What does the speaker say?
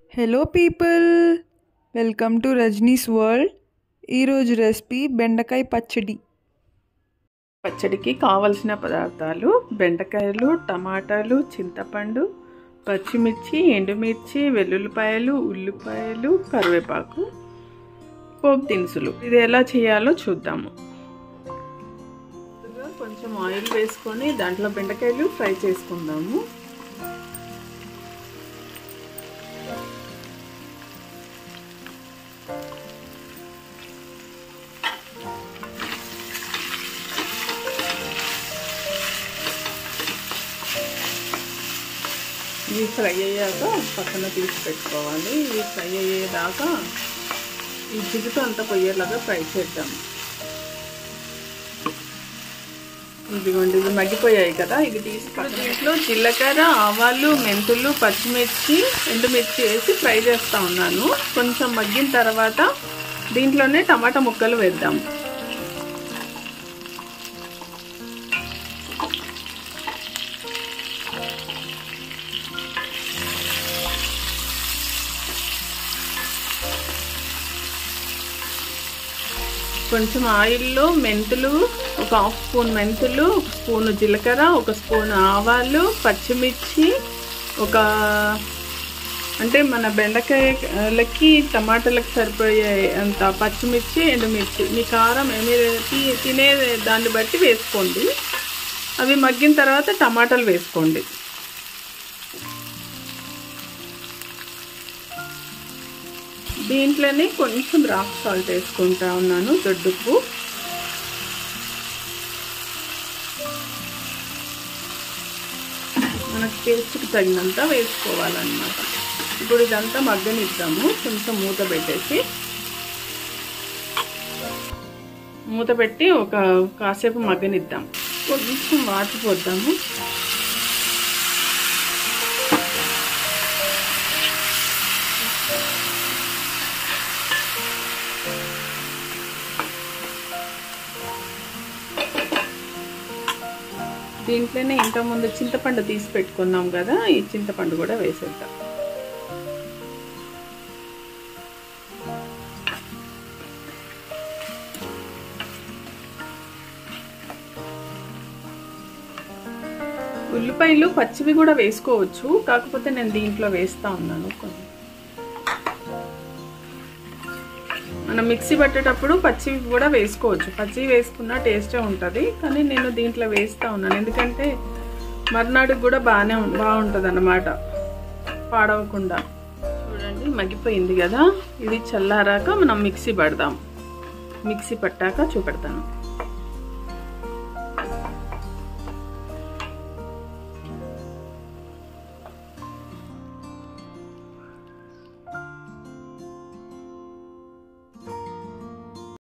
hello people welcome to Rajani's world ఈరోజు recipe బెండకాయ పచ్చడి పచ్చడికి కావలసిన పదార్థాలు బెండకాయలు టమాటాలు చింతపండు పచ్చిమిర్చి ఎండుమిర్చి వెల్లుల్లిపాయలు ఉల్లిపాయలు కరివేపాకు పోపు దినుసులు ఇది ఎలా చేయాలో చూద్దాము ముందుగా కొంచెం ఆయిల్ వేసుకొని దాంట్లో బెండకాయలు ఫ్రై చేసుకుందాము ఇవి ఫ్రై అయ్యాక పక్కన తీసి పెట్టుకోవాలి ఇవి ఫ్రై అయ్యేదాకా ఈ జిగుటు అంతా పొయ్యేలాగా ఫ్రై చేద్దాం ఇదిగోండి ఇవి మగ్గిపోయాయి కదా ఇవి తీసుకుని దీంట్లో జీలకర్ర ఆవాలు మెంతులు పచ్చిమిర్చి ఎండుమిర్చి వేసి ఫ్రై చేస్తూ ఉన్నాను కొంచెం మగ్గిన తర్వాత దీంట్లోనే టమాటా ముక్కలు వేద్దాం కొంచెం ఆయిల్లో మెంతులు ఒక హాఫ్ స్పూన్ మెంతులు ఒక స్పూన్ జీలకర్ర ఒక స్పూన్ ఆవాలు పచ్చిమిర్చి ఒక అంటే మన బెండకాయలకి టమాటాలకు సరిపోయే అంత పచ్చిమిర్చి ఎండుమిర్చి మీ కారం మీరు తినే దాన్ని బట్టి వేసుకోండి అవి మగ్గిన తర్వాత టమాటాలు వేసుకోండి దీంట్లోనే కొంచెం రాక్ సాల్ట్ వేసుకుంటా ఉన్నాను దొడ్డుకు మనకు టేస్ట్కి తగినంత వేసుకోవాలన్నమాట ఇప్పుడు ఇదంతా మగ్గనిద్దాము కొంచెం మూత పెట్టేసి మూత పెట్టి ఒక కాసేపు మగ్గనిద్దాం కొంచెం వాటర్ పోద్దాము దీంట్లోనే ఇంతకుముందు చింతపండు తీసి పెట్టుకున్నాం కదా ఈ చింతపండు కూడా వేసేద్దాం ఉల్లిపాయలు పచ్చివి కూడా వేసుకోవచ్చు కాకపోతే నేను దీంట్లో వేస్తా ఉన్నాను కొన్ని మనం మిక్సీ పట్టేటప్పుడు పచ్చివి కూడా వేసుకోవచ్చు పచ్చివి వేసుకున్న టేస్టే ఉంటుంది కానీ నేను దీంట్లో వేస్తూ ఉన్నాను ఎందుకంటే మర్నాడుకి కూడా బాగానే బాగుంటుంది అన్నమాట పాడవకుండా చూడండి మగ్గిపోయింది కదా ఇది చల్లారాక మనం మిక్సీ పడదాం మిక్సీ పట్టాక చూపెడతాను